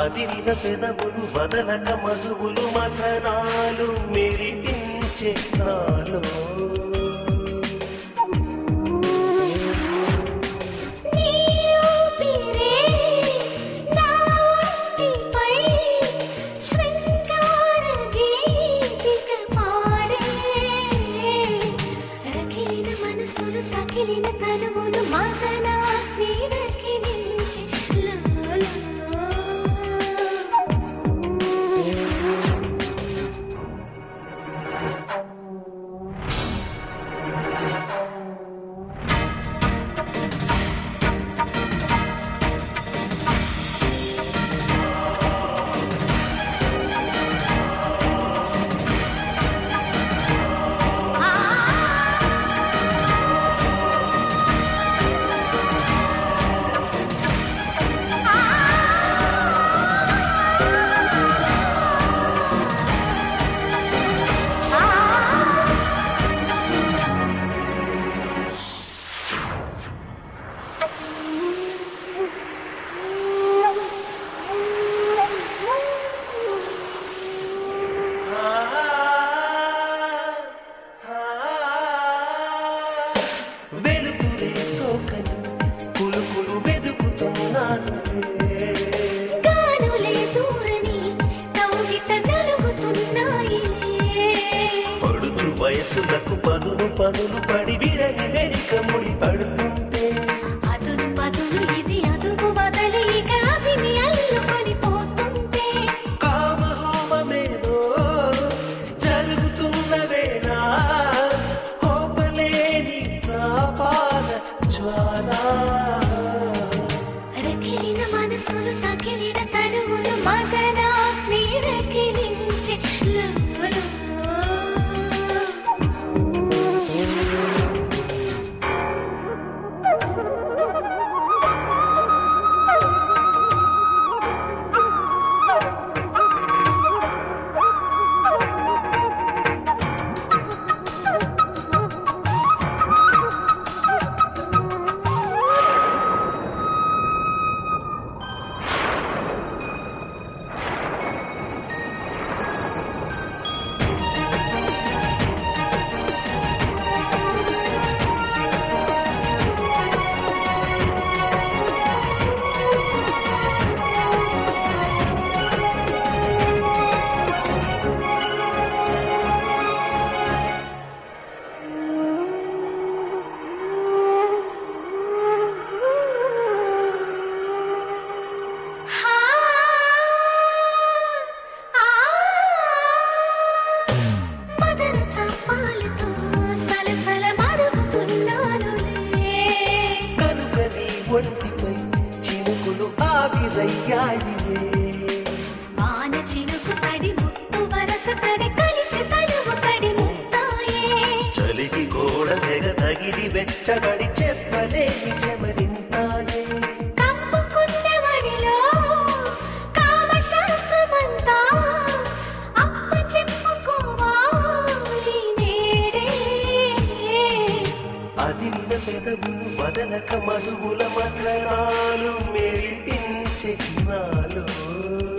అదిరిన పెదవులు వదలక మధువులు మథనాలు మెరిపించే నాలో నీ ఊపిరే నా ఒంటిపై శృంగార గీతిక పాడే రగిలిన మనసులు తగిలిన తనువులు మదన నీరకిలించి లాలో వెలుగులే సోకని కులుకులు వెతుకుతున్నాను కానులే దూరని కౌగిట నలుగుతున్నాయిలే పడుచు వయసులకు పదులు పదులు పడి విడని వెనుక ముడి పడుతుంటే అదును పదును ఇది అదుపు బదలి ఇక అదిని అల్లుకొని పోతుంటే కామహోమమేదో జరుగుతున్న వేళ హోపలేని నా పాద జ్వాల రగిలిన మనసులు తగిలిన తనువులు మదన నీరకిలించి లాలో హా ఆ మదన తాపాలతో సలసల మరుగుతున్నానులే కనుక నీ ఒంటిపై చినుకులు ఆవిరయ్యాయిలే వాన చినుకు తడి ముత్తు వరస తడి కలిసి తనువు తడి ముత్తాయే చలికి గోడ సెగ తగిలి వెచ్చబడి చెప్పలేని చెమరింతాయే కప్పుకున్న వడిలో కామశాస్త్రమంతా అప్ప చెప్పుకోవాలి నేడే అదిరిన పెదవులు వదలక మధువుల మధురాలు మెరిపించే నాలో